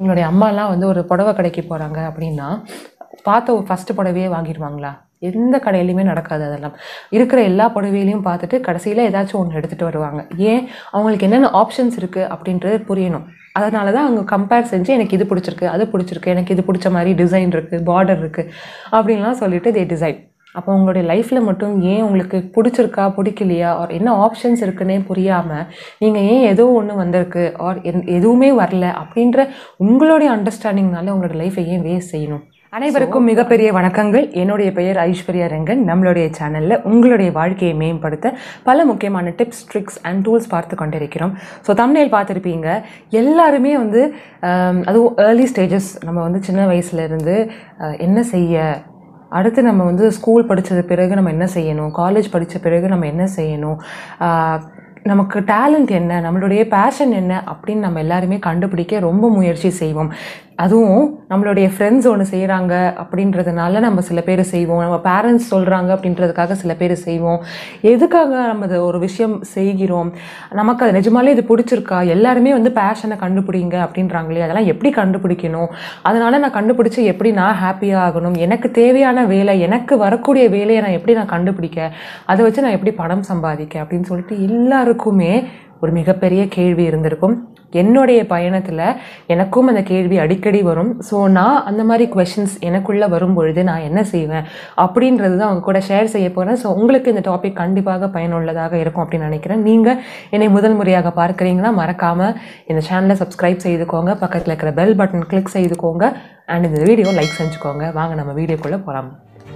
உங்களுடைய அம்மாலாம் வந்து ஒரு புடவை கடைக்கு போகிறாங்க அப்படின்னா பார்த்த ஒரு ஃபஸ்ட்டு புடவையே வாங்கிடுவாங்களா எந்த கடையிலையுமே நடக்காது அதெல்லாம் இருக்கிற எல்லா புடவையிலையும் பார்த்துட்டு கடைசியில் ஏதாச்சும் ஒன்று எடுத்துகிட்டு வருவாங்க ஏன் அவங்களுக்கு என்னென்ன ஆப்ஷன்ஸ் இருக்குது அப்படின்றது புரியணும் அதனால தான் அவங்க கம்பேர் செஞ்சு எனக்கு இது பிடிச்சிருக்கு அது பிடிச்சிருக்கு எனக்கு இது பிடிச்ச மாதிரி டிசைன் இருக்குது பார்டர் இருக்குது அப்படின்லாம் சொல்லிட்டு தே டிசைன் அப்போ உங்களுடைய லைஃப்பில் மட்டும் ஏன் உங்களுக்கு பிடிச்சிருக்கா பிடிக்கலையா ஆர் என்ன ஆப்ஷன்ஸ் இருக்குன்னே புரியாமல் நீங்கள் ஏன் ஏதோ ஒன்று வந்திருக்கு ஆர் எதுவுமே வரல அப்படின்ற உங்களுடைய அண்டர்ஸ்டாண்டிங்னால உங்களோட லைஃப்பை ஏன் வேஸ்ட் செய்யணும் அனைவருக்கும் மிகப்பெரிய வணக்கங்கள் என்னுடைய பெயர் ஐஸ்வர்யா ரங்கன் நம்மளுடைய சேனலில் உங்களுடைய வாழ்க்கையை மேம்படுத்த பல முக்கியமான டிப்ஸ் ட்ரிக்ஸ் அண்ட் டூல்ஸ் பார்த்து கொண்டிருக்கிறோம் ஸோ தமிழில் பார்த்துருப்பீங்க எல்லாருமே வந்து ஆம், அதுவும் ஏர்லி ஸ்டேஜஸ் நம்ம வந்து சின்ன வயசுல இருந்து அஹ், என்ன செய்ய அடுத்து நம்ம வந்து ஸ்கூல் படித்தது பிறகு நம்ம என்ன செய்யணும் காலேஜ் படித்த பிறகு நம்ம என்ன செய்யணும் ஆஹ், நமக்கு டேலண்ட் என்ன நம்மளுடைய பேஷன் என்ன அப்படின்னு நம்ம எல்லாருமே கண்டுபிடிக்க ரொம்ப முயற்சி செய்வோம் அதுவும் நம்மளுடைய ஃப்ரெண்ட்ஸ் ஒன்று செய்கிறாங்க அப்படின்றதுனால நம்ம சில பேர் செய்வோம் நம்ம பேரண்ட்ஸ் சொல்கிறாங்க அப்படின்றதுக்காக சில பேர் செய்வோம் எதுக்காக நம்ம இது ஒரு விஷயம் செய்கிறோம் நமக்கு அது நிஜமாலே இது பிடிச்சிருக்கா எல்லாருமே வந்து பேஷனை கண்டுபிடிங்க அப்படின்றாங்களே அதெல்லாம் எப்படி கண்டுபிடிக்கணும் அதனால நான் கண்டுபிடிச்சு எப்படி நான் ஹாப்பியாக ஆகணும் எனக்கு தேவையான வேலை எனக்கு வரக்கூடிய வேலையை நான் எப்படி நான் கண்டுபிடிக்க அதை வச்சு நான் எப்படி பணம் சம்பாதிக்க அப்படின்னு சொல்லிட்டு எல்லாருக்குமே ஒரு மிகப்பெரிய கேள்வி இருந்திருக்கும் என்னுடைய பயணத்தில் எனக்கும் அந்த கேள்வி அடிக்கடி வரும் ஸோ நான் அந்த மாதிரி கொஷின்ஸ் எனக்குள்ளே வரும் பொழுது நான் என்ன செய்வேன் அப்படின்றது தான் அவங்க கூட ஷேர் செய்ய போகிறேன் ஸோ உங்களுக்கு இந்த டாபிக் கண்டிப்பாக பயனுள்ளதாக இருக்கும் அப்படின்னு நினைக்கிறேன் நீங்கள் என்னை முதல் முறையாக பார்க்குறீங்கன்னா மறக்காமல் இந்த சேனலை சப்ஸ்கிரைப் செய்துக்கோங்க பக்கத்தில் இருக்கிற பெல் பட்டன் கிளிக் செய்துக்கோங்க அண்ட் இந்த வீடியோ லைக் செஞ்சுக்கோங்க வாங்க நம்ம வீடியோக்குள்ளே போகலாம்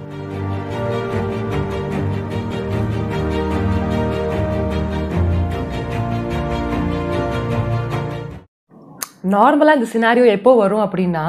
நார்மலாக இந்த சினாரியோ எப்போ வரும் அப்படின்னா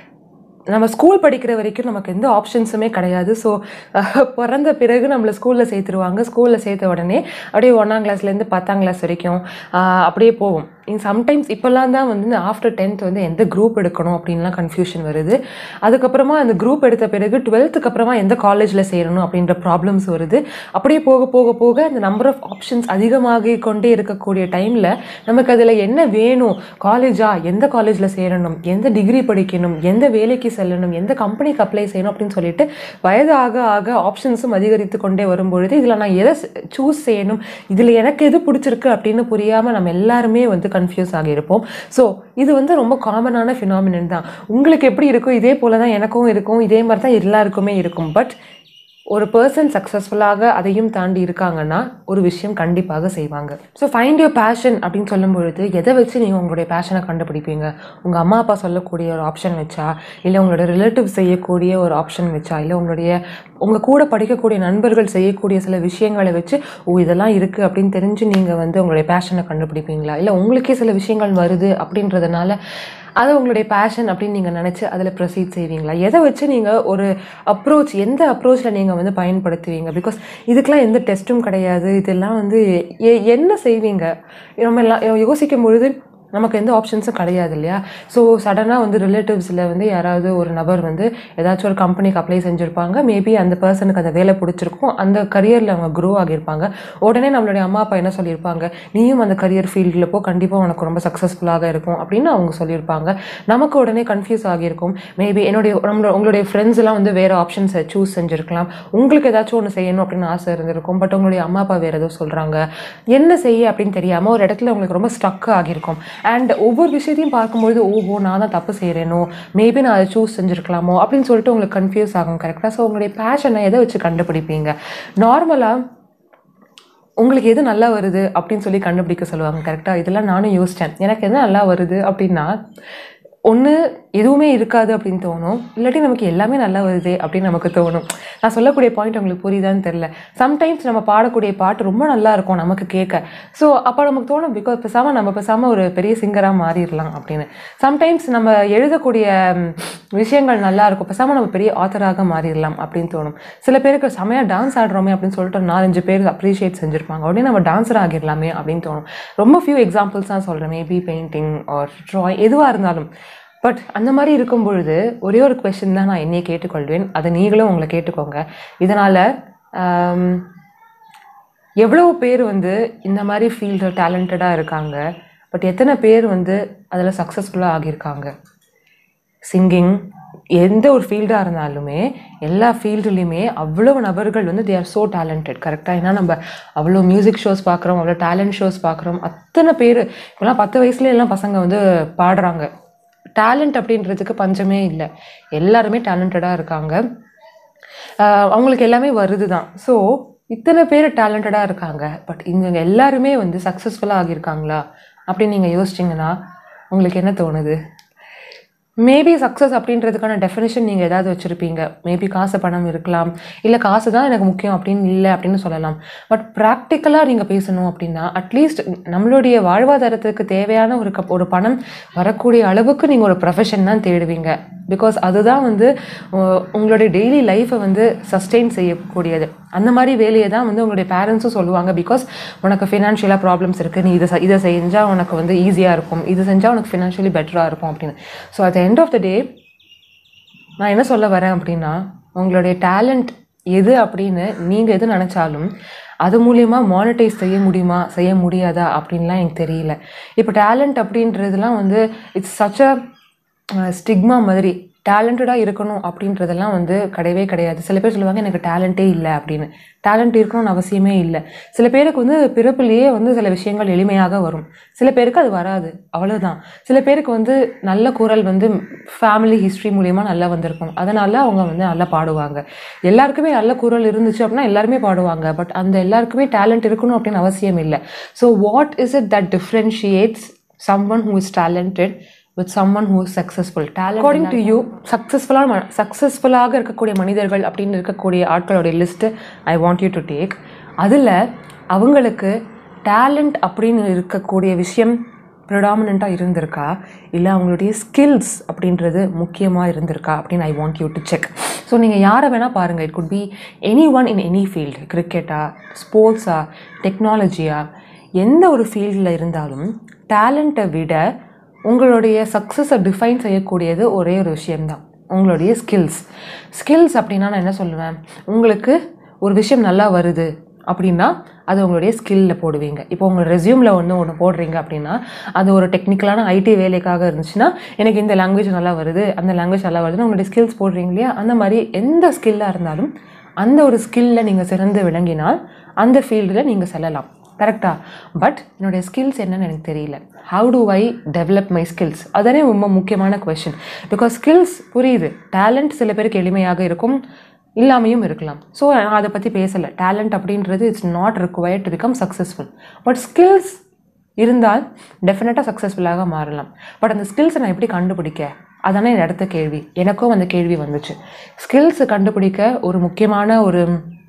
நம்ம ஸ்கூல் படிக்கிற வரைக்கும் நமக்கு எந்த ஆப்ஷன்ஸுமே கிடையாது ஸோ பிறந்த பிறகு நம்மளை ஸ்கூலில் சேர்த்துருவாங்க ஸ்கூலில் சேர்த்த உடனே அப்படியே ஒன்றாம் கிளாஸ்லேருந்து பத்தாம் கிளாஸ் வரைக்கும் ஆஹ், அப்படியே போகும் சம்டைம்ஸ் இப்போல்லாம் தான் வந்து இந்த ஆஃப்டர் டென்த் வந்து எந்த குரூப் எடுக்கணும் அப்படின்லாம் கன்ஃபியூஷன் வருது அதுக்கப்புறமா அந்த குரூப் எடுத்த பிறகு டுவெல்த்துக்கு அப்புறமா எந்த காலேஜில் சேரணும் அப்படின்ற ப்ராப்ளம்ஸ் வருது அப்படியே போக போக போக அந்த நம்பர் ஆஃப் ஆப்ஷன்ஸ் அதிகமாகி கொண்டே இருக்கக்கூடிய டைமில் நமக்கு அதில் என்ன வேணும் காலேஜா எந்த காலேஜில் சேரணும் எந்த டிகிரி படிக்கணும் எந்த வேலைக்கு செல்லணும் எந்த கம்பெனிக்கு அப்ளை செய்யணும் அப்படின்னு சொல்லிட்டு வயது ஆக ஆக ஆப்ஷன்ஸும் அதிகரித்து கொண்டே வரும்பொழுது இதில் நான் எதை சூஸ் செய்யணும் இதில் எனக்கு எது பிடிச்சிருக்கு அப்படின்னு புரியாமல் நம்ம எல்லாருமே வந்து கன்ஃபியூஸ் ஆகியிருப்போம் ஸோ இது வந்து ரொம்ப காமனான ஃபினாமினன் தான் உங்களுக்கு எப்படி இருக்கும் இதே போல தான் எனக்கும் இருக்கும் இதே மாதிரி தான் எல்லாருக்குமே இருக்கும் பட் ஒரு பர்சன் சக்ஸஸ்ஃபுல்லாக அதையும் தாண்டி இருக்காங்கன்னா ஒரு விஷயம் கண்டிப்பாக செய்வாங்க ஸோ ஃபைண்ட் யூர் பேஷன் அப்படின்னு சொல்லும் பொழுது எதை வச்சு நீங்கள் உங்களுடைய பேஷனை கண்டுபிடிப்பீங்க உங்கள் அம்மா அப்பா சொல்லக்கூடிய ஒரு ஆப்ஷன் வச்சா இல்லை உங்களோட ரிலேட்டிவ் செய்யக்கூடிய ஒரு ஆப்ஷன் வச்சா இல்லை உங்களுடைய உங்கள் கூட படிக்கக்கூடிய நண்பர்கள் செய்யக்கூடிய சில விஷயங்களை வச்சு ஓ இதெல்லாம் இருக்குது அப்படின்னு தெரிஞ்சு நீங்கள் வந்து உங்களுடைய பேஷனை கண்டுபிடிப்பீங்களா இல்லை உங்களுக்கே சில விஷயங்கள் வருது அப்படின்றதுனால அது உங்களுடைய பேஷன் அப்படின்னு நீங்கள் நினச்சி அதில் ப்ரொசீட் செய்வீங்களா எதை வச்சு நீங்கள் ஒரு அப்ரோச் எந்த அப்ரோச்சில் நீங்கள் வந்து பயன்படுத்துவீங்க பிகாஸ் இதுக்கெலாம் எந்த டெஸ்ட்டும் கிடையாது இதெல்லாம் வந்து எ- என்ன செய்வீங்க நம்ம எல்லாம் யோசிக்கும் பொழுது நமக்கு எந்த ஆப்ஷன்ஸும் கிடையாது இல்லையா ஸோ சடனாக வந்து ரிலேட்டிவ்ஸில் வந்து யாராவது ஒரு நபர் வந்து ஏதாச்சும் ஒரு கம்பெனிக்கு அப்ளை செஞ்சுருப்பாங்க மேபி அந்த பர்சனுக்கு அந்த வேலை பிடிச்சிருக்கும் அந்த கரியரில் அவங்க க்ரோ ஆகியிருப்பாங்க உடனே நம்மளுடைய அம்மா அப்பா என்ன சொல்லியிருப்பாங்க நீயும் அந்த கரியர் ஃபீல்டில் போ கண்டிப்பாக உனக்கு ரொம்ப சக்ஸஸ்ஃபுல்லாக இருக்கும் அப்படின்னு அவங்க சொல்லியிருப்பாங்க நமக்கு உடனே கன்ஃபியூஸ் ஆகியிருக்கும் மேபி என்னுடைய நம்மளோட உங்களுடைய ஃப்ரெண்ட்ஸ் எல்லாம் வந்து வேறு ஆப்ஷன்ஸை சூஸ் செஞ்சுருக்கலாம் உங்களுக்கு ஏதாச்சும் ஒன்று செய்யணும் அப்படின்னு ஆசை இருந்திருக்கும் பட் உங்களுடைய அம்மா அப்பா வேறு ஏதோ சொல்கிறாங்க என்ன செய்ய அப்படின்னு தெரியாமல் ஒரு இடத்துல உங்களுக்கு ரொம்ப ஸ்டக் ஆகியிருக்கும் அண்ட் ஒவ்வொரு விஷயத்தையும் பார்க்கும்பொழுது ஓஹோ நான் தான் தப்பு செய்கிறேனோ மேபி நான் அதை சூஸ் செஞ்சுருக்கலாமோ அப்படின்னு சொல்லிட்டு உங்களுக்கு கன்ஃபியூஸ் ஆகும் கரெக்டாக ஸோ உங்களுடைய பேஷனை எதை வச்சு கண்டுபிடிப்பீங்க நார்மலாக உங்களுக்கு எது நல்லா வருது அப்படின்னு சொல்லி கண்டுபிடிக்க சொல்லுவாங்க கரெக்டாக இதெல்லாம் நானும் யோசித்தேன் எனக்கு எது நல்லா வருது அப்படின்னா ஒன்று எதுவுமே இருக்காது அப்படின்னு தோணும் இல்லாட்டி நமக்கு எல்லாமே நல்லா வருதே அப்படின்னு நமக்கு தோணும் நான் சொல்லக்கூடிய பாயிண்ட் உங்களுக்கு புரியுதான்னு தெரில சம்டைம்ஸ் நம்ம பாடக்கூடிய பாட்டு ரொம்ப நல்லா இருக்கும் நமக்கு கேட்க ஸோ அப்போ நமக்கு தோணும் பிகாஸ் பேசாமல் நம்ம பேசாமல் ஒரு பெரிய சிங்கராக மாறிடலாம் அப்படின்னு சம்டைம்ஸ் நம்ம எழுதக்கூடிய ம், விஷயங்கள் நல்லா இருக்கும் பேசாமல் நம்ம பெரிய ஆத்தராக மாறிடலாம் அப்படின்னு தோணும் சில பேருக்கு செமையாக டான்ஸ் ஆடுறோமே அப்படின்னு சொல்லிட்டு ஒரு நாலஞ்சு பேர் அப்ரிஷியேட் செஞ்சுருப்பாங்க உடனே நம்ம டான்ஸர் ஆகிடலாமே அப்படின்னு தோணும் ரொம்ப ஃபியூ எக்ஸாம்பிள்ஸ் தான் சொல்கிறேன் மேபி பெயிண்டிங் ஆர் ட்ராயிங் எதுவாக இருந்தாலும் பட் அந்த மாதிரி இருக்கும் பொழுது ஒரே ஒரு கொஷின் தான் நான் என்னையே கேட்டுக்கொள்வேன் அதை நீங்களும் உங்களை கேட்டுக்கோங்க இதனால் எவ்வளோ பேர் வந்து இந்த மாதிரி ஃபீல்டில் டேலண்டடாக இருக்காங்க பட் எத்தனை பேர் வந்து அதில் சக்ஸஸ்ஃபுல்லாக ஆகியிருக்காங்க சிங்கிங் எந்த ஒரு ஃபீல்டாக இருந்தாலுமே எல்லா ஃபீல்டுலேயுமே அவ்வளோ நபர்கள் வந்து தே ஆர் ஸோ டேலண்டட் கரெக்டாக ஏன்னா நம்ம அவ்வளோ மியூசிக் ஷோஸ் பார்க்குறோம் அவ்வளோ டேலண்ட் ஷோஸ் பார்க்குறோம் அத்தனை பேர் இப்போலாம் பத்து வயசுல எல்லாம் பசங்க வந்து பாடுறாங்க டேலண்ட் அப்படின்றதுக்கு பஞ்சமே இல்லை எல்லாருமே டேலண்டடாக இருக்காங்க ஆஹ் அவங்களுக்கு எல்லாமே வருது தான் ஸோ இத்தனை பேர் டேலண்டடாக இருக்காங்க பட் இவங்க எல்லாருமே வந்து சக்ஸஸ்ஃபுல்லாக ஆகியிருக்காங்களா அப்படின்னு நீங்கள் யோசிச்சிங்கன்னா உங்களுக்கு என்ன தோணுது மேபி சக்ஸஸ் அப்படின்றதுக்கான டெஃபினேஷன் நீங்கள் ஏதாவது வச்சுருப்பீங்க மேபி காசு பணம் இருக்கலாம் இல்லை காசு தான் எனக்கு முக்கியம் அப்படின்னு இல்லை அப்படின்னு சொல்லலாம் பட் ப்ராக்டிக்கலாக நீங்கள் பேசணும் அப்படின்னா அட்லீஸ்ட் நம்மளுடைய வாழ்வாதாரத்துக்கு தேவையான ஒரு கப் ஒரு பணம் வரக்கூடிய அளவுக்கு நீங்கள் ஒரு ப்ரொஃபஷன் தான் தேடுவீங்க பிகாஸ் அதுதான் வந்து உ- உங்களுடைய டெய்லி லைஃப்பை வந்து சஸ்டெயின் செய்யக்கூடியது அந்த மாதிரி வேலையை தான் வந்து உங்களுடைய பேரண்ட்ஸும் சொல்லுவாங்க பிகாஸ் உனக்கு ஃபினான்ஷியலாக ப்ராப்ளம்ஸ் இருக்குது நீ இதை செ- இதை செஞ்சால் உனக்கு வந்து ஈஸியாக இருக்கும் இது செஞ்சால் உனக்கு ஃபினான்ஷியலி பெட்டராக இருக்கும் அப்படின்னு so at end of the day நான் என்ன சொல்ல வரேன் அப்படின்னா உங்களுடைய டேலண்ட் எது அப்படின்னு நீங்கள் எது நினச்சாலும் அது மூலியமா மானிட்டைஸ் செய்ய முடியுமா செய்ய முடியாதா அப்படின்லாம் எனக்கு தெரியல இப்போ டேலண்ட் அப்படின்றதுலாம் வந்து இட்ஸ் சச் அ ஸ்டிக்மா மாதிரி டேலண்டடாக இருக்கணும் அப்படின்றதெல்லாம் வந்து கிடையவே கிடையாது சில பேர் சொல்லுவாங்க எனக்கு டேலண்ட்டே இல்லை அப்படின்னு டேலண்ட் இருக்கணும்னு அவசியமே இல்லை சில பேருக்கு வந்து பிறப்பிலேயே வந்து சில விஷயங்கள் எளிமையாக வரும் சில பேருக்கு அது வராது அவ்வளவுதான் சில பேருக்கு வந்து நல்ல குரல் வந்து ஃபேமிலி ஹிஸ்ட்ரி மூலியமா நல்லா வந்திருக்கும் அதனால அவங்க வந்து நல்லா பாடுவாங்க எல்லாருக்குமே நல்ல குரல் இருந்துச்சு அப்படின்னா எல்லாருமே பாடுவாங்க பட் அந்த எல்லாருக்குமே டேலண்ட் இருக்கணும் அப்படின்னு அவசியம் இல்லை so what is it that differentiates someone who is talented with someone who is successful talent according to you சக்ஸஸ்ஃபுல்லாக சக்ஸஸ்ஃபுல்லாக இருக்கக்கூடிய மனிதர்கள் அப்படின்னு இருக்கக்கூடிய ஆட்களுடைய list I want you to take அதில் அவங்களுக்கு டேலண்ட் அப்படின்னு இருக்கக்கூடிய விஷயம் ப்ரிடாமினண்ட்டாக இருந்திருக்கா இல்லை அவங்களுடைய ஸ்கில்ஸ் அப்படின்றது முக்கியமாக இருந்திருக்கா அப்படின்னு I want you to check so நீங்கள் யாரை வேணால் பாருங்கள் it could be any one in any field கிரிக்கெட்டா ஸ்போர்ட்ஸா டெக்னாலஜியா எந்த ஒரு ஃபீல்டில் இருந்தாலும் டேலண்ட்டை விட உங்களுடைய சக்ஸஸை டிஃபைன் செய்யக்கூடியது ஒரே ஒரு விஷயம்தான் உங்களுடைய ஸ்கில்ஸ் ஸ்கில்ஸ் அப்படின்னா நான் என்ன சொல்லுவேன் உங்களுக்கு ஒரு விஷயம் நல்லா வருது அப்படின்னா அது உங்களுடைய ஸ்கில்லில் போடுவீங்க இப்போ உங்கள் ரெஸ்யூமில் ஒன்று ஒன்று போடுறீங்க அப்படின்னா அது ஒரு டெக்னிக்கலான ஐடி வேலைக்காக இருந்துச்சுன்னா எனக்கு இந்த லாங்குவேஜ் நல்லா வருது அந்த லாங்குவேஜ் நல்லா வருதுன்னு உங்களுடைய ஸ்கில்ஸ் போடுறீங்க இல்லையா அந்த மாதிரி எந்த ஸ்கில்லாக இருந்தாலும் அந்த ஒரு ஸ்கில்ல நீங்கள் சிறந்து விளங்கினால் அந்த ஃபீல்டில் நீங்கள் செல்லலாம் கரெக்டா பட் என்னுடைய ஸ்கில்ஸ் என்னன்னு எனக்கு தெரியல how to I develop my skills அதனே ரொம்ப முக்கியமான கொஷின் பிகாஸ் ஸ்கில்ஸ் புரியுது டேலண்ட் சில பேருக்கு எளிமையாக இருக்கும் இல்லாமையும் இருக்கலாம் ஸோ நான் அதை பற்றி பேசலை டேலண்ட் அப்படின்றது it's not required to become successful but skills இருந்தால் டெஃபினட்டாக சக்ஸஸ்ஃபுல்லாக மாறலாம் பட் அந்த ஸ்கில்ஸை நான் எப்படி கண்டுபிடிக்க அதானே என் அடுத்த கேள்வி எனக்கும் அந்த கேள்வி வந்துச்சு ஸ்கில்ஸ் கண்டுபிடிக்க ஒரு முக்கியமான ஒரு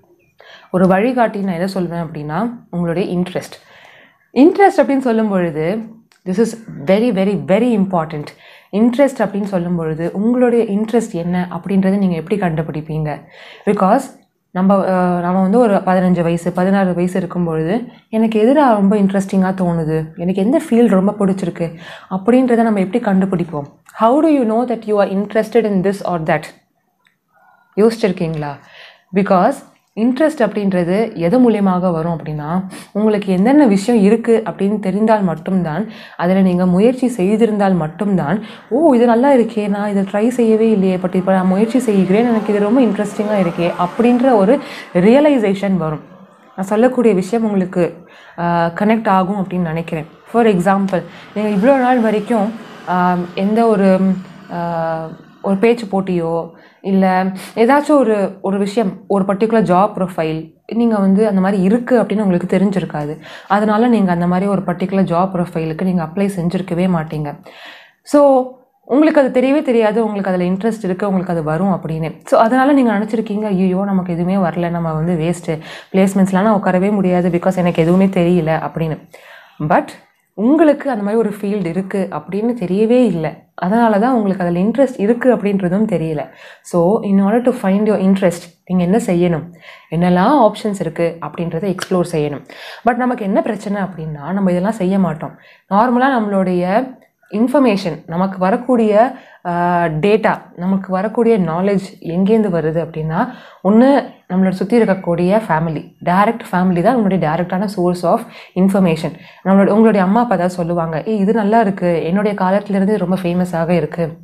ஒரு வழிகாட்டி நான் எதை சொல்வேன் அப்படின்னா உங்களுடைய இன்ட்ரெஸ்ட் இன்ட்ரெஸ்ட் அப்படின்னு சொல்லும் பொழுது this is very very very important interest அப்படின்னு சொல்லும் பொழுது உங்களுடைய இன்ட்ரெஸ்ட் என்ன அப்படின்றத நீங்கள் எப்படி கண்டுபிடிப்பீங்க பிகாஸ் நம்ம அஹ், நம்ம வந்து ஒரு பதினஞ்சு வயசு பதினாறு வயசு இருக்கும் பொழுது எனக்கு எதிராக ரொம்ப இன்ட்ரெஸ்டிங்காக தோணுது எனக்கு எந்த ஃபீல்ட் ரொம்ப பிடிச்சிருக்கு அப்படின்றத நம்ம எப்படி கண்டுபிடிப்போம் how to you know that you are interested in this or that யோசிச்சிருக்கீங்களா பிகாஸ் இன்ட்ரெஸ்ட் அப்படின்றது எது மூலியமாக வரும் அப்படின்னா உங்களுக்கு என்னென்ன விஷயம் இருக்குது அப்படின்னு தெரிந்தால் மட்டும்தான் அதில் நீங்கள் முயற்சி செய்திருந்தால் மட்டும்தான் ஓ இது நல்லா இருக்கே நான் இதை ட்ரை செய்யவே இல்லையே பட் இப்போ நான் முயற்சி செய்கிறேன் எனக்கு இது ரொம்ப இன்ட்ரெஸ்டிங்காக இருக்கே அப்படின்ற ஒரு ரியலைசேஷன் வரும் நான் சொல்லக்கூடிய விஷயம் உங்களுக்கு கனெக்ட் ஆகும் அப்படின்னு நினைக்கிறேன் ஃபார் எக்ஸாம்பிள் நீங்கள் இவ்வளோ நாள் வரைக்கும் ஆஹ், எந்த ஒரு ஆஹ், ஒரு பேச்சு போட்டியோ இல்லை ஏதாச்சும் ஒரு ஒரு விஷயம் ஒரு பர்டிகுலர் ஜாப் ப்ரொஃபைல் நீங்கள் வந்து அந்த மாதிரி இருக்குது அப்படின்னு உங்களுக்கு தெரிஞ்சிருக்காது அதனால நீங்கள் அந்த மாதிரி ஒரு பர்டிகுலர் ஜாப் ப்ரொஃபைலுக்கு நீங்கள் அப்ளை செஞ்சுருக்கவே மாட்டீங்க ஸோ உங்களுக்கு அது தெரியவே தெரியாது உங்களுக்கு அதில் இன்ட்ரெஸ்ட் இருக்குது உங்களுக்கு அது வரும் அப்படின்னு ஸோ அதனால் நீங்கள் நினச்சிருக்கீங்க ஐயோ நமக்கு எதுவுமே வரல நம்ம வந்து வேஸ்ட்டு பிளேஸ்மெண்ட்ஸ்லாம் நான் உட்காரவே முடியாது பிகாஸ் எனக்கு எதுவுமே தெரியல அப்படின்னு பட் உங்களுக்கு அந்த மாதிரி ஒரு ஃபீல்டு இருக்குது அப்படின்னு தெரியவே இல்லை அதனால தான் உங்களுக்கு அதில் இன்ட்ரெஸ்ட் இருக்குது அப்படின்றதும் தெரியல so in order to find your interest நீங்கள் என்ன செய்யணும் என்னெல்லாம் ஆப்ஷன்ஸ் இருக்குது அப்படின்றத எக்ஸ்ப்ளோர் செய்யணும் பட் நமக்கு என்ன பிரச்சனை அப்படின்னா நம்ம இதெல்லாம் செய்ய மாட்டோம் நார்மலாக நம்மளுடைய இன்ஃபர்மேஷன் நமக்கு வரக்கூடிய டேட்டா நமக்கு வரக்கூடிய நாலேஜ் எங்கேருந்து வருது அப்படின்னா ஒன்று நம்மளோட சுற்றி இருக்கக்கூடிய ஃபேமிலி டைரக்ட் ஃபேமிலி தான் நம்மளுடைய டைரக்டான சோர்ஸ் ஆஃப் இன்ஃபர்மேஷன் நம்மளோட உங்களுடைய அம்மா அப்பா தான் சொல்லுவாங்க ஏய் இது நல்லா இருக்குது என்னுடைய காலத்துலேருந்து ரொம்ப ஃபேமஸாக இருக்குது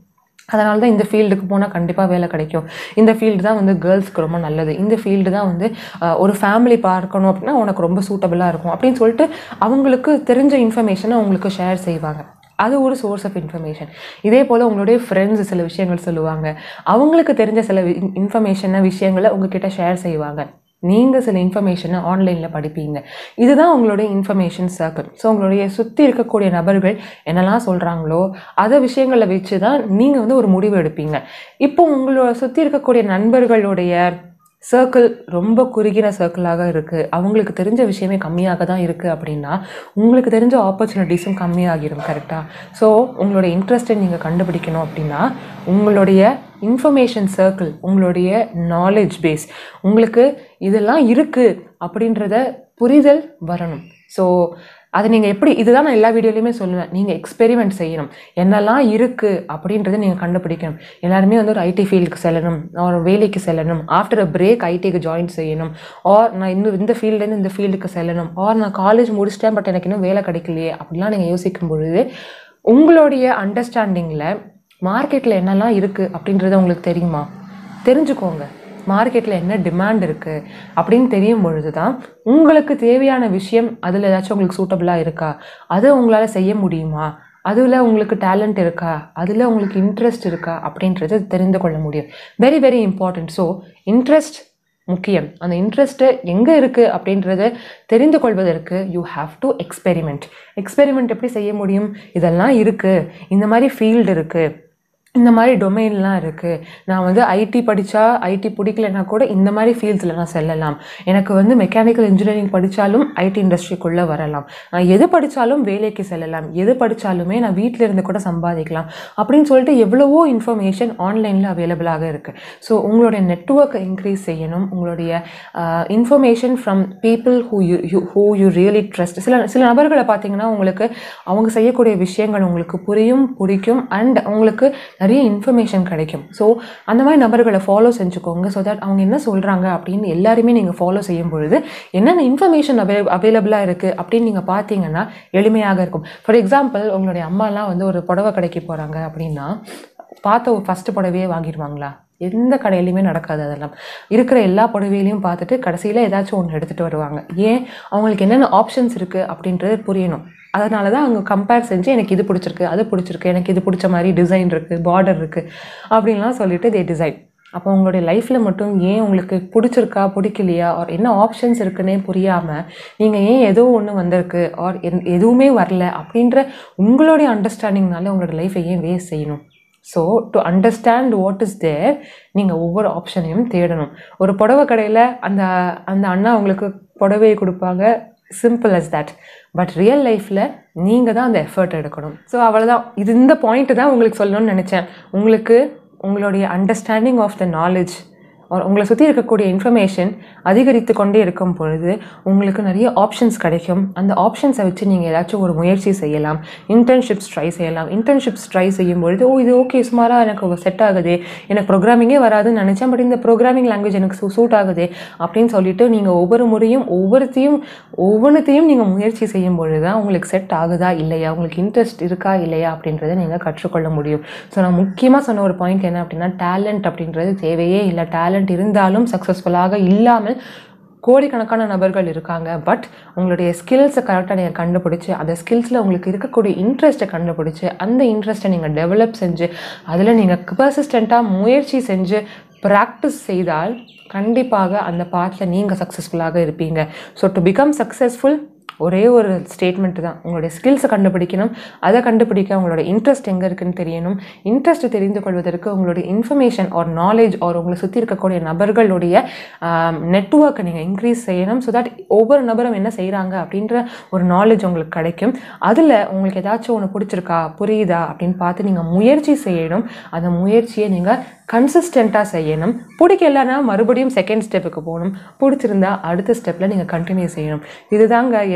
அதனால தான் இந்த ஃபீல்டுக்கு போனால் கண்டிப்பாக வேலை கிடைக்கும் இந்த ஃபீல்டு தான் வந்து கேர்ள்ஸ்க்கு ரொம்ப நல்லது இந்த ஃபீல்டு தான் வந்து அஹ், ஒரு ஃபேமிலி பார்க்கணும் அப்படின்னா உனக்கு ரொம்ப சூட்டபுளாக இருக்கும் அப்படின்னு சொல்லிட்டு அவங்களுக்கு தெரிஞ்ச இன்ஃபர்மேஷனை உங்களுக்கு ஷேர் செய்வாங்க அது ஒரு சோர்ஸ் ஆஃப் இன்ஃபர்மேஷன் இதே போல் உங்களுடைய ஃப்ரெண்ட்ஸ் சில விஷயங்கள் சொல்லுவாங்க அவங்களுக்கு தெரிஞ்ச சில இன்ஃபர்மேஷனை விஷயங்களை உங்ககிட்ட ஷேர் செய்வாங்க நீங்கள் சில இன்ஃபர்மேஷனை ஆன்லைனில் படிப்பீங்க இதுதான் உங்களுடைய இன்ஃபர்மேஷன் சர்க்கிள் ஸோ உங்களுடைய சுற்றி இருக்கக்கூடிய நபர்கள் என்னெல்லாம் சொல்கிறாங்களோ அதை விஷயங்களை வச்சு தான் நீங்கள் வந்து ஒரு முடிவு எடுப்பீங்க இப்போ உங்களோட சுற்றி இருக்கக்கூடிய நண்பர்களுடைய சர்க்கிள் ரொம்ப குறுகின சர்க்கிளாக இருக்குது அவங்களுக்கு தெரிஞ்ச விஷயமே கம்மியாக தான் இருக்குது அப்படின்னா உங்களுக்கு தெரிஞ்ச ஆப்பர்ச்சுனிட்டிஸும் கம்மியாகிடும் கரெக்டாக ஸோ உங்களுடைய இன்ட்ரெஸ்ட்டை நீங்கள் கண்டுபிடிக்கணும் அப்படின்னா உங்களுடைய இன்ஃபர்மேஷன் சர்க்கிள் உங்களுடைய நாலேஜ் பேஸ் உங்களுக்கு இதெல்லாம் இருக்குது அப்படின்றத புரிதல் வரணும் ஸோ அது நீங்கள் எப்படி இதுதான் நான் எல்லா வீடியோலையுமே சொல்லுவேன் நீங்கள் எக்ஸ்பெரிமெண்ட் செய்யணும் என்னெல்லாம் இருக்குது அப்படின்றத நீங்கள் கண்டுபிடிக்கணும் எல்லாருமே வந்து ஒரு ஐடி ஃபீல்டுக்கு செல்லணும் ஒரு வேலைக்கு செல்லணும் ஆஃப்டர் அ பிரேக் ஐடிக்கு ஜாயின் செய்யணும் ஆர் நான் இன்னும் இந்த ஃபீல்ட்லேருந்து இந்த ஃபீல்டுக்கு செல்லணும் ஆர் நான் காலேஜ் முடிச்சிட்டேன் பட் எனக்கு இன்னும் வேலை கிடைக்கலையே அப்படிலாம் நீங்கள் யோசிக்கும் பொழுது உங்களுடைய அண்டர்ஸ்டாண்டிங்கில் மார்க்கெட்டில் என்னெல்லாம் இருக்குது அப்படின்றது உங்களுக்கு தெரியுமா தெரிஞ்சுக்கோங்க மார்க்கெட்டில் என்ன டிமாண்ட் இருக்குது அப்படின்னு தெரியும் பொழுது தான் உங்களுக்கு தேவையான விஷயம் அதில் ஏதாச்சும் உங்களுக்கு சூட்டபுளாக இருக்கா அதை உங்களால் செய்ய முடியுமா அதில் உங்களுக்கு டேலண்ட் இருக்கா அதில் உங்களுக்கு இன்ட்ரெஸ்ட் இருக்கா அப்படின்றது தெரிந்து கொள்ள முடியும் very very important so interest முக்கியம் அந்த இன்ட்ரெஸ்ட்டு எங்கே இருக்குது அப்படின்றத தெரிந்து கொள்வதற்கு you have to experiment experiment எப்படி செய்ய முடியும் இதெல்லாம் இருக்குது இந்த மாதிரி ஃபீல்டு இருக்குது இந்த மாதிரி டொமைன்லாம் இருக்குது நான் வந்து ஐடி படித்தா ஐடி பிடிக்கலனா கூட இந்த மாதிரி ஃபீல்ட்ஸில் நான் செல்லலாம் எனக்கு வந்து மெக்கானிக்கல் இன்ஜினியரிங் படித்தாலும் ஐடி இண்டஸ்ட்ரிக்குள்ளே வரலாம் நான் எது படித்தாலும் வேலைக்கு செல்லலாம் எது படித்தாலுமே நான் வீட்டில் இருந்து கூட சம்பாதிக்கலாம் அப்படின்னு சொல்லிட்டு எவ்வளவோ இன்ஃபர்மேஷன் ஆன்லைனில் அவைலபிளாக இருக்குது ஸோ உங்களுடைய நெட்ஒர்க்கை இன்க்ரீஸ் செய்யணும் உங்களுடைய information from people who you who you really trust சில சில நபர்களை பார்த்தீங்கன்னா உங்களுக்கு அவங்க செய்யக்கூடிய விஷயங்கள் உங்களுக்கு புரியும் பிடிக்கும் அண்ட் உங்களுக்கு நிறைய இன்ஃபர்மேஷன் கிடைக்கும் ஸோ அந்த மாதிரி நபர்களை ஃபாலோ செஞ்சுக்கோங்க ஸோ தட் அவங்க என்ன சொல்கிறாங்க அப்படின்னு எல்லாருமே நீங்கள் ஃபாலோ செய்யும் பொழுது என்னென்ன இன்ஃபர்மேஷன் அவை அவைலபிளாக இருக்குது அப்படின்னு நீங்கள் பார்த்தீங்கன்னா எளிமையாக இருக்கும் ஃபார் எக்ஸாம்பிள் உங்களுடைய அம்மாலாம் வந்து ஒரு புடவை கடைக்கு போகிறாங்க அப்படின்னா பார்த்த ஒரு ஃபஸ்ட்டு புடவையே வாங்கிடுவாங்களா எந்த கடையிலையுமே நடக்காது அதெல்லாம் இருக்கிற எல்லா புடவையிலையும் பார்த்துட்டு கடைசியில் ஏதாச்சும் ஒன்று எடுத்துகிட்டு வருவாங்க ஏன் அவங்களுக்கு என்னென்ன ஆப்ஷன்ஸ் இருக்குது அப்படின்றது புரியணும் அதனால தான் அவங்க கம்பேர் செஞ்சு எனக்கு இது பிடிச்சிருக்கு அது பிடிச்சிருக்கு எனக்கு இது பிடிச்ச மாதிரி டிசைன் இருக்குது பார்டர் இருக்குது அப்படின்லாம் சொல்லிட்டு தே டிசைன் அப்போ உங்களுடைய லைஃப்பில் மட்டும் ஏன் உங்களுக்கு பிடிச்சிருக்கா பிடிக்கலையா ஆர் என்ன ஆப்ஷன்ஸ் இருக்குன்னே புரியாமல் நீங்கள் ஏன் ஏதோ ஒன்று வந்திருக்கு ஆர் எதுவுமே வரல அப்படின்ற உங்களுடைய அண்டர்ஸ்டாண்டிங்னால உங்களோட லைஃப்பை ஏன் வேஸ்ட் செய்யணும் so to understand what is there நீங்கள் ஒவ்வொரு ஆப்ஷனையும் தேடணும் ஒரு புடவை கடையில் அந்த அந்த அண்ணா உங்களுக்கு புடவையை கொடுப்பாங்க simple as that but real லைஃப்பில் நீங்கள் தான் அந்த எஃபர்ட் எடுக்கணும் ஸோ அவ்வளோதான் இது இந்த பாயிண்ட்டு தான் உங்களுக்கு சொல்லணும்னு நினச்சேன் உங்களுக்கு உங்களுடைய அண்டர்ஸ்டாண்டிங் ஆஃப் த நாலேஜ் உங்களை சுற்றி இருக்கக்கூடிய இன்ஃபர்மேஷன் அதிகரித்து கொண்டே இருக்கும் பொழுது உங்களுக்கு நிறைய ஆப்ஷன்ஸ் கிடைக்கும் அந்த ஆப்ஷன்ஸை வச்சு நீங்கள் ஏதாச்சும் ஒரு முயற்சி செய்யலாம் இன்டர்ன்ஷிப்ஸ் ட்ரை செய்யலாம் இன்டர்ன்ஷிப்ஸ் ட்ரை செய்யும் பொழுது ஓ இது ஓகே சுமாராக எனக்கு செட் ஆகுது எனக்கு ப்ரோக்ராமிங்கே வராதுன்னு நினச்சேன் பட் இந்த ப்ரோக்ராமிங் லாங்குவேஜ் எனக்கு சூட் ஆகுது அப்படின்னு சொல்லிட்டு நீங்கள் ஒவ்வொரு முறையும் ஒவ்வொருத்தையும் ஒவ்வொன்றுத்தையும் நீங்கள் முயற்சி செய்யும் பொழுது தான் உங்களுக்கு செட் ஆகுதா இல்லையா உங்களுக்கு இன்ட்ரெஸ்ட் இருக்கா இல்லையா அப்படின்றத நீங்கள் கற்றுக்கொள்ள முடியும் ஸோ நான் முக்கியமாக சொன்ன ஒரு பாயிண்ட் என்ன அப்படின்னா டேலண்ட் அப்படின்றது தேவையே இல்லை டேலண்ட் இருந்தாலும் சக்ஸஸ்ஃபுல்லாக இல்லாமல் கோடிக்கணக்கான நபர்கள் இருக்காங்க பட் உங்களுடைய ஸ்கில்ஸை கரெக்டாக நீங்கள் கண்டுபிடிச்சி அந்த ஸ்கில்ஸில் உங்களுக்கு இருக்கக்கூடிய இன்ட்ரெஸ்ட்டை கண்டுபிடிச்சி அந்த இன்ட்ரெஸ்ட்டை நீங்கள் டெவலப் செஞ்சு அதில் நீங்கள் பர்சிஸ்டண்ட்டாக முயற்சி செஞ்சு ப்ராக்டிஸ் செய்தால் கண்டிப்பாக அந்த பாட்டில் நீங்கள் சக்ஸஸ்ஃபுல்லாக இருப்பீங்க ஸோ டு பிகம் சக்ஸஸ்ஃபுல் ஒரே ஒரு ஸ்டேட்மெண்ட் தான் உங்களுடைய ஸ்கில்ஸை கண்டுபிடிக்கணும் அதை கண்டுபிடிக்க உங்களோட இன்ட்ரெஸ்ட் எங்கே இருக்குன்னு தெரியணும் இன்ட்ரெஸ்ட் தெரிந்து கொள்வதற்கு உங்களுடைய இன்ஃபர்மேஷன் ஆர் நாலேஜ் ஆர் உங்களை சுற்றி இருக்கக்கூடிய நபர்களுடைய நெட்ஒர்க்கை நீங்கள் இன்க்ரீஸ் செய்யணும் ஸோ தட் ஒவ்வொரு நபரும் என்ன செய்கிறாங்க அப்படின்ற ஒரு நாலேஜ் உங்களுக்கு கிடைக்கும் அதில் உங்களுக்கு ஏதாச்சும் ஒன்று பிடிச்சிருக்கா புரியுதா அப்படின்னு பார்த்து நீங்கள் முயற்சி செய்யணும் அந்த முயற்சியை நீங்கள் கன்சிஸ்டண்ட்டாக செய்யணும் பிடிக்கலன்னா மறுபடியும் செகண்ட் ஸ்டெப்புக்கு போகணும் பிடிச்சிருந்தா அடுத்த ஸ்டெப்பில் நீங்கள் கண்டினியூ செய்யணும் இதுதாங்க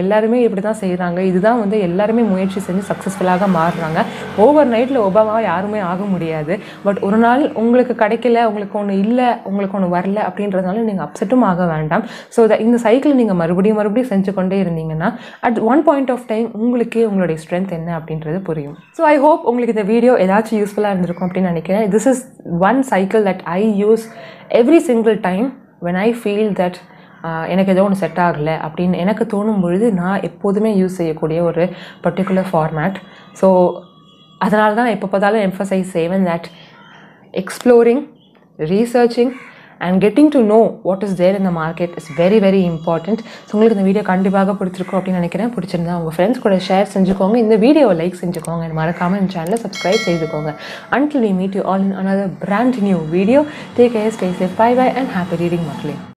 எல்லாருமே இப்படி தான் செய்கிறாங்க இதுதான் வந்து எல்லாருமே முயற்சி செஞ்சு சக்ஸஸ்ஃபுல்லாக மாறுறாங்க ஓவர் நைட்டில் ஒபாமா யாருமே ஆக முடியாது பட் ஒரு நாள் உங்களுக்கு கிடைக்கல உங்களுக்கு ஒன்று இல்லை உங்களுக்கு ஒன்று வரல அப்படின்றதுனால நீங்கள் அப்செட்டும் ஆக வேண்டாம் ஸோ இந்த சைக்கிள் நீங்கள் மறுபடியும் மறுபடியும் செஞ்சு கொண்டே இருந்தீங்கன்னா at one point of time உங்களுக்கே உங்களுடைய ஸ்ட்ரென்த் என்ன அப்படின்றது புரியும் ஸோ ஐ ஹோப் உங்களுக்கு இந்த வீடியோ ஏதாச்சும் யூஸ்ஃபுல்லாக இருந்திருக்கும் அப்படின்னு நினைக்கிறேன் this is one cycle that I use every single time when I feel that எனக்கு ஏதோ ஒன்று செட் ஆகலை அப்படின்னு எனக்கு தோணும் பொழுது நான் எப்போதுமே யூஸ் செய்யக்கூடிய ஒரு பர்டிகுலர் ஃபார்மேட் ஸோ அதனால தான் எப்போ பார்த்தாலும் எம்ஃபசைஸ் செய்வேன் that exploring researching and getting to know what is there இந்த market is very very important so உங்களுக்கு இந்த வீடியோ கண்டிப்பாக பிடிச்சிருக்கும் அப்படின்னு நினைக்கிறேன் பிடிச்சிருந்தா உங்கள் ஃப்ரெண்ட்ஸ் கூட ஷேர் செஞ்சுக்கோங்க இந்த வீடியோவை லைக் செஞ்சுக்கோங்க and மறக்காமல் இந்த சேனலை சப்ஸ்கிரைப் செய்துக்கோங்க until we meet you all in another brand new video take care stay safe bye bye and happy reading மக்களே